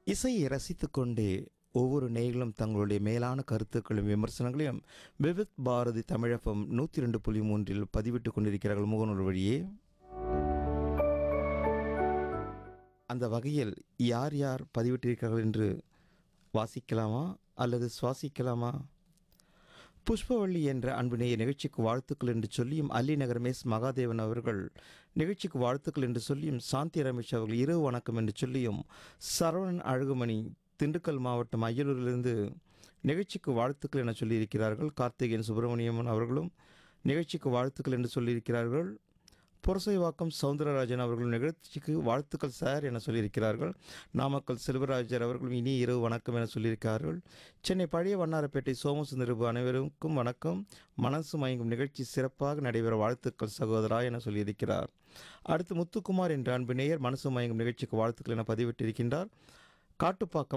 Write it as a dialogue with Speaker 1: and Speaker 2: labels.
Speaker 1: இசையை ரசித்துக்கொண்டே ஒவ்வொரு நேயர்களும் தங்களுடைய மேலான கருத்துக்களையும் விமர்சனங்களையும் விவித் பாரதி தமிழகம் நூற்றி ரெண்டு புள்ளி மூன்றில் பதிவிட்டுக் கொண்டிருக்கிறார்கள் முகநூல் வழியே அந்த வகையில் யார் யார் பதிவிட்டிருக்கிறார்கள் என்று வாசிக்கலாமா அல்லது சுவாசிக்கலாமா புஷ்பவள்ளி என்ற அன்பு நேய நிகழ்ச்சிக்கு வாழ்த்துக்கள் என்று சொல்லியும் அல்லி நகர் எஸ் மகாதேவன் அவர்கள் நிகழ்ச்சிக்கு வாழ்த்துக்கள் என்று சொல்லியும் சாந்தி ரமேஷ் அவர்கள் இரவு வணக்கம் என்று சொல்லியும் சரவணன் அழகுமணி திண்டுக்கல் மாவட்டம் அய்யலூரிலிருந்து நிகழ்ச்சிக்கு வாழ்த்துக்கள் என சொல்லியிருக்கிறார்கள் கார்த்திகேயன் சுப்பிரமணியம்மன் அவர்களும் நிகழ்ச்சிக்கு வாழ்த்துக்கள் என்று சொல்லியிருக்கிறார்கள் புரசைவாக்கம் சவுந்தரராஜன் அவர்கள் நிகழ்ச்சிக்கு வாழ்த்துக்கள் சார் என சொல்லியிருக்கிறார்கள் நாமக்கல் செல்வராஜர் அவர்களும் இனி இரவு வணக்கம் என சொல்லியிருக்கிறார்கள் சென்னை பழைய வண்ணாரப்பேட்டை சோமசுந்தரபு அனைவருக்கும் வணக்கம் மனசு மயங்கும் நிகழ்ச்சி சிறப்பாக நடைபெற வாழ்த்துக்கள் சகோதரா என சொல்லியிருக்கிறார் அடுத்து முத்துக்குமார் என்ற அன்பு நேயர் மனசு மயங்கும் நிகழ்ச்சிக்கு வாழ்த்துக்கள் என பதிவிட்டிருக்கின்றார் காட்டுப்பாக்கம்